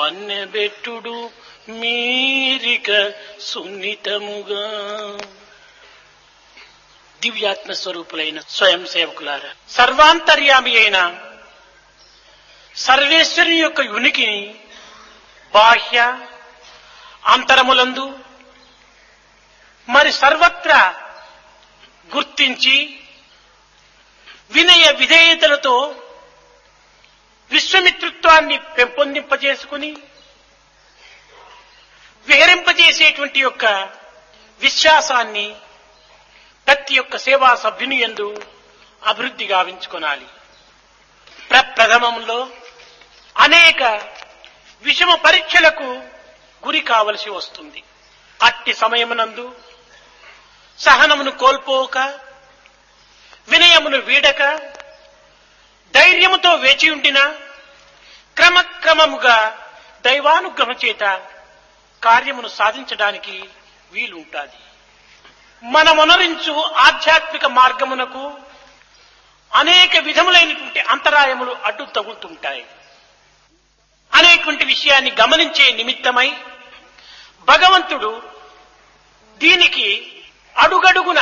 మన్నెబెట్టుడు మీరిక సున్నితముగా దివ్యాత్మ స్వరూపులైన స్వయం సేవకులారా సర్వాంతర్యామి అయిన సర్వేశ్వరుని యొక్క ఉనికిని బాహ్య అంతరములందు మరి సర్వత్రా గుర్తించి వినయ విధేయతలతో విశ్వమిత్రుత్వాన్ని పెంపొందింపజేసుకుని విహరింపజేసేటువంటి యొక్క విశ్వాసాన్ని ప్రతి ఒక్క సేవా సభ్యుని ఎందు అభివృద్ధి గావించుకొనాలి ప్రప్రథమంలో అనేక విషమ పరీక్షలకు గురి కావలసి వస్తుంది అట్టి సమయమునందు సహనమును కోల్పోక వినయమును వీడక ధైర్యముతో వేచి ఉండిన క్రమక్రమముగా దైవానుగ్రహం చేత కార్యమును సాధించడానికి వీలుంటాది మనమొనరించు ఆధ్యాత్మిక మార్గమునకు అనేక విధములైనటువంటి అంతరాయములు అడ్డు తగులుతుంటాయి అనేటువంటి విషయాన్ని గమనించే నిమిత్తమై భగవంతుడు దీనికి అడుగడుగున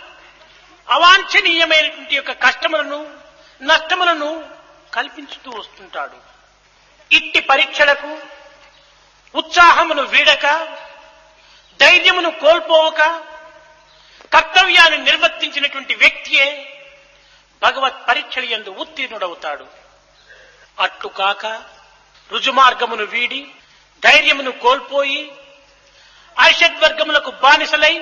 అవాంఛనీయమైనటువంటి యొక్క కష్టములను నష్టములను కల్పించుతూ వస్తుంటాడు ఇట్టి పరీక్షలకు ఉత్సాహమును వీడక ధైర్యమును కోల్పోవక కర్తవ్యాన్ని నిర్వర్తించినటువంటి వ్యక్తియే భగవత్ పరీక్షలు ఎందు ఉత్తీర్ణుడవుతాడు అట్లు కాక రుజుమార్గమును వీడి ధైర్యమును కోల్పోయి ఐషద్వర్గములకు బానిసలై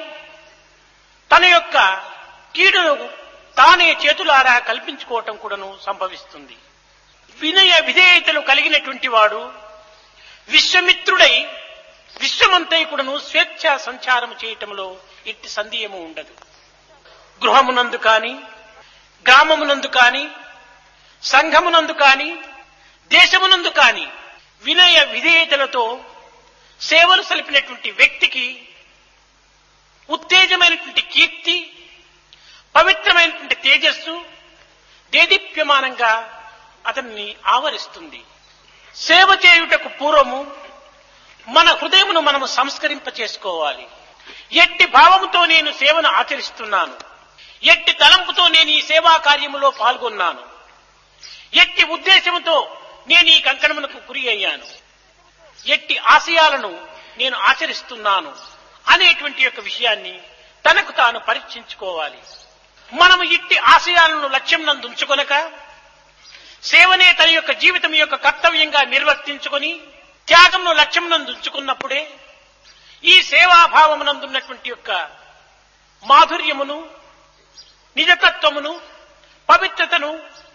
తన యొక్క కీడును తానే చేతులారా కల్పించుకోవటం కూడాను సంభవిస్తుంది వినయ విధేయతలు కలిగినటువంటి వాడు విశ్వమిత్రుడై విశ్వమంతై కూడాను స్వేచ్ఛ సంచారం చేయటంలో ఇట్టి సందేహము ఉండదు గృహమునందు కాని గ్రామమునందు కాని సంఘమునందు కాని దేశమునందు కాని వినయ విధేయతలతో సేవలు సలిపినటువంటి వ్యక్తికి ఉత్తేజమైనటువంటి కీర్తి పవిత్రమైనటువంటి తేజస్సు దేదీప్యమానంగా అతన్ని ఆవరిస్తుంది సేవ చేయుటకు పూర్వము మన హృదయమును మనము సంస్కరింప చేసుకోవాలి ఎట్టి భావముతో నేను సేవను ఆచరిస్తున్నాను ఎట్టి తలంపుతో నేను ఈ సేవా కార్యములో పాల్గొన్నాను ఎట్టి ఉద్దేశముతో నేను ఈ కంకణమునకు గురి అయ్యాను ఎట్టి ఆశయాలను నేను ఆచరిస్తున్నాను అనేటువంటి యొక్క విషయాన్ని తనకు తాను పరీక్షించుకోవాలి మనము ఇట్టి ఆశయాలను లక్ష్యం నందు ఉంచుకొనక సేవనే తన యొక్క జీవితం యొక్క కర్తవ్యంగా నిర్వర్తించుకొని త్యాగంను లక్ష్యం నందు ఉంచుకున్నప్పుడే ఈ సేవాభావమునందున్నటువంటి యొక్క మాధుర్యమును నిజతత్వమును పవిత్రతను